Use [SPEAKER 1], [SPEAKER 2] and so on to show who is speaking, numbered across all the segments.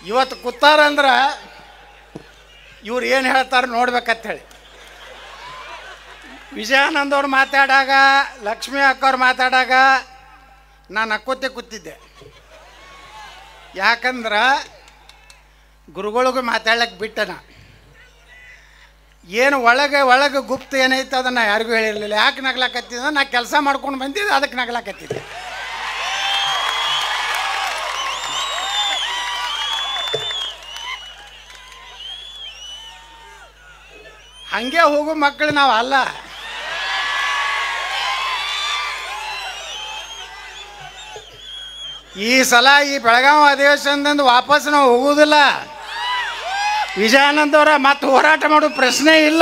[SPEAKER 1] ಇವತ್ತು ಕೂತಾರಂದ್ರೆ ಇವ್ರು ಏನು ಹೇಳ್ತಾರೆ ನೋಡ್ಬೇಕಂತ ಹೇಳಿ ವಿಜಯಾನಂದ್ ಅವ್ರು ಮಾತಾಡಾಗ ಲಕ್ಷ್ಮೀ ಅಕ್ಕವ್ರು ಮಾತಾಡಾಗ ನಾನು ಅಕ್ಕೋತೆ ಕೂತಿದ್ದೆ ಯಾಕಂದ್ರೆ ಗುರುಗಳಿಗೂ ಮಾತಾಡ್ಲಿಕ್ಕೆ ಬಿಟ್ಟನ ಏನು ಒಳಗೆ ಒಳಗೆ ಗುಪ್ತ ಏನೈತೆ ಅದನ್ನು ಯಾರಿಗೂ ಹೇಳಿರಲಿಲ್ಲ ಯಾಕೆ ನಗ್ಲಾಕತ್ತಿದ್ದೆ ನಾ ಕೆಲಸ ಮಾಡ್ಕೊಂಡು ಬಂದಿದ್ದೆ ಅದಕ್ಕೆ ನಗ್ಲಾಕತ್ತಿದ್ದೆ ಹಂಗೆ ಹೋಗೋ ಮಕ್ಕಳು ನಾವು ಅಲ್ಲ ಈ ಸಲ ಈ ಬೆಳಗಾವಿ ಅಧಿವೇಶನದಿಂದ ವಾಪಸ್ ನಾವು ಹೋಗುವುದಿಲ್ಲ ವಿಜಯಾನಂದ್ ಅವರ ಮತ್ತೆ ಹೋರಾಟ ಮಾಡೋ ಪ್ರಶ್ನೆ ಇಲ್ಲ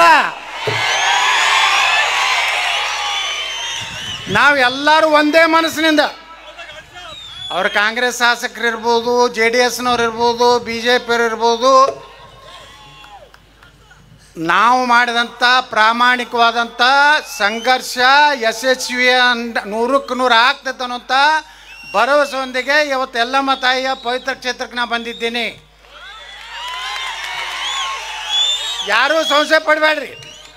[SPEAKER 1] ನಾವು ಎಲ್ಲರೂ ಒಂದೇ ಮನಸ್ಸಿನಿಂದ ಅವ್ರು ಕಾಂಗ್ರೆಸ್ ಶಾಸಕರು ಇರ್ಬೋದು ಜೆ ಡಿ ಎಸ್ನವ್ರು ಇರ್ಬೋದು ಬಿ ಜೆ ಪಿಯವ್ರು ಇರ್ಬೋದು ನಾವು ಮಾಡಿದಂಥ ಪ್ರಾಮಾಣಿಕವಾದಂಥ ಸಂಘರ್ಷ ಯಶಸ್ವಿ ಅಂದ ನೂರಕ್ಕೆ ನೂರು ಆಗ್ತೈತೆ ಅನ್ನೋಂಥ ಭರವಸೆಯೊಂದಿಗೆ ಇವತ್ತು ಎಲ್ಲಮ್ಮ ತಾಯಿಯ ಪವಿತ್ರ ಕ್ಷೇತ್ರಕ್ಕೆ ನಾ ಬಂದಿದ್ದೀನಿ ಯಾರೂ ಸಂಶಯ ಪಡಬೇಡ್ರಿ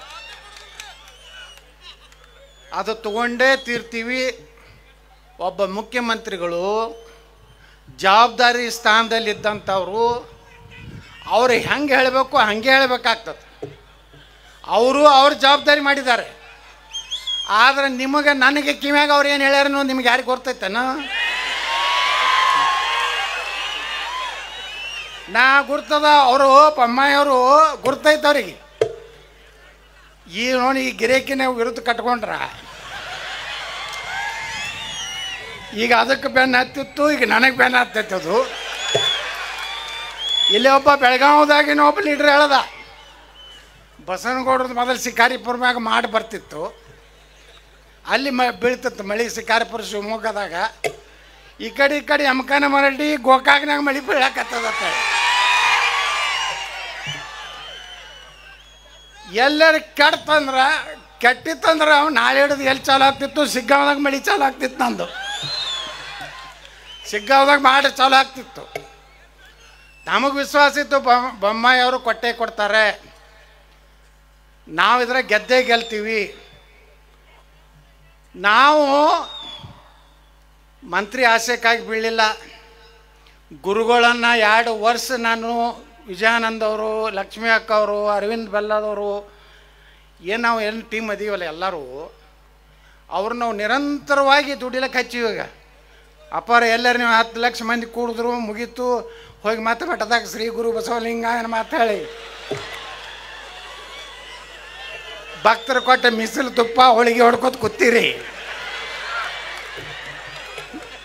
[SPEAKER 1] ಅದು ತಗೊಂಡೇ ತೀರ್ತೀವಿ ಒಬ್ಬ ಮುಖ್ಯಮಂತ್ರಿಗಳು ಜವಾಬ್ದಾರಿ ಸ್ಥಾನದಲ್ಲಿದ್ದಂಥವ್ರು ಅವ್ರು ಹೆಂಗೆ ಹೇಳಬೇಕು ಹಂಗೆ ಹೇಳಬೇಕಾಗ್ತದೆ ಅವರು ಅವ್ರ ಜವಾಬ್ದಾರಿ ಮಾಡಿದ್ದಾರೆ ಆದರೆ ನಿಮಗೆ ನನಗೆ ಕಿವ್ಯಾಗ ಅವ್ರು ಏನು ಹೇಳ್ಯಾರ ನಿಮ್ಗೆ ಯಾರಿಗೆ ಗೊತ್ತೈತೇನ ನಾ ಗುರ್ತದ ಅವರು ಪಮ್ಮಾಯಿಯವರು ಗುರ್ತೈತೆ ಅವ್ರಿಗೆ ಈ ನೋಡಿ ಈ ಗಿರೇಕಿನ ವಿರುದ್ಧ ಕಟ್ಕೊಂಡ್ರ ಈಗ ಅದಕ್ಕೆ ಬೆನ್ನು ಹತ್ತಿತ್ತು ಈಗ ನನಗೆ ಬೆನ್ನು ಹತ್ತೈತೆ ಅದು ಇಲ್ಲಿ ಒಬ್ಬ ಬೆಳಗಾವದಾಗಿನ ಒಬ್ಬ ಲೀಡ್ರ್ ಹೇಳ್ದ ಬಸವನಗೌಡ್ರದ್ದು ಮೊದಲು ಶಿಕಾರಿಪುರ ಮ್ಯಾಗ ಮಾಡಿ ಬರ್ತಿತ್ತು ಅಲ್ಲಿ ಮ ಬೀಳ್ತಿತ್ತು ಮಳೆ ಶಿಕಾರಿಪುರ ಶಿವಮೊಗ್ಗದಾಗ ಈ ಕಡೆ ಈ ಕಡೆ ಯಮಕನ ಮರಡಿ ಗೋಕಾಕ್ನಾಗ ಮಳೆ ಬೀಳಕತ್ತದತ್ತ ಎಲ್ಲರ ಕೆಡ್ತಂದ್ರೆ ಕೆಟ್ಟಿತ್ತಂದ್ರೆ ಅವ್ನು ನಾಳೆ ಹಿಡಿದು ಎಲ್ಲಿ ಚಾಲು ಆಗ್ತಿತ್ತು ಸಿಗ್ಗಾವದಾಗ ಮಳೆ ಚಾಲು ಆಗ್ತಿತ್ತು ನಂದು ಸಿಗ್ಗಾವದಾಗ ಮಾಡಿ ಚಾಲು ಆಗ್ತಿತ್ತು ನಮಗೆ ವಿಶ್ವಾಸ ಇತ್ತು ಬೊಮ್ಮ ಬೊಮ್ಮಾಯಿ ಅವರು ಕೊಟ್ಟೆ ಕೊಡ್ತಾರೆ ನಾವು ಇದ್ರೆ ಗೆದ್ದೇ ಗೆಲ್ತೀವಿ ನಾವು ಮಂತ್ರಿ ಆಸೆಕ್ಕಾಗಿ ಬೀಳಲಿಲ್ಲ ಗುರುಗಳನ್ನು ಎರಡು ವರ್ಷ ನಾನು ವಿಜಯಾನಂದ್ ಅವರು ಲಕ್ಷ್ಮೀ ಅಕ್ಕ ಅವರು ಅರವಿಂದ್ ಬೆಲ್ಲದವರು ಏನು ನಾವು ಏನು ಟೀಮ್ ಅದೀವಲ್ಲ ಎಲ್ಲರೂ ಅವ್ರು ನಾವು ನಿರಂತರವಾಗಿ ದುಡಿಲಕ್ಕೆ ಹಚ್ಚಿವಿ ಈಗ ಅಪ್ಪಾರ ಎಲ್ಲರೂ ನೀವು ಹತ್ತು ಲಕ್ಷ ಮಂದಿ ಕೂಡಿದ್ರು ಮುಗೀತು ಹೋಗಿ ಮತ್ತೆ ಮಠದಾಗ ಶ್ರೀ ಗುರು ಬಸವಲಿಂಗಾಯನ ಮಾತಾಡಿ ಭಕ್ತರು ಕೊಟ್ಟ ಮಿಸಿಲು ತುಪ್ಪ ಹೋಳಿಗೆ ಹೊಡ್ಕೊತ ಕೂತೀರಿ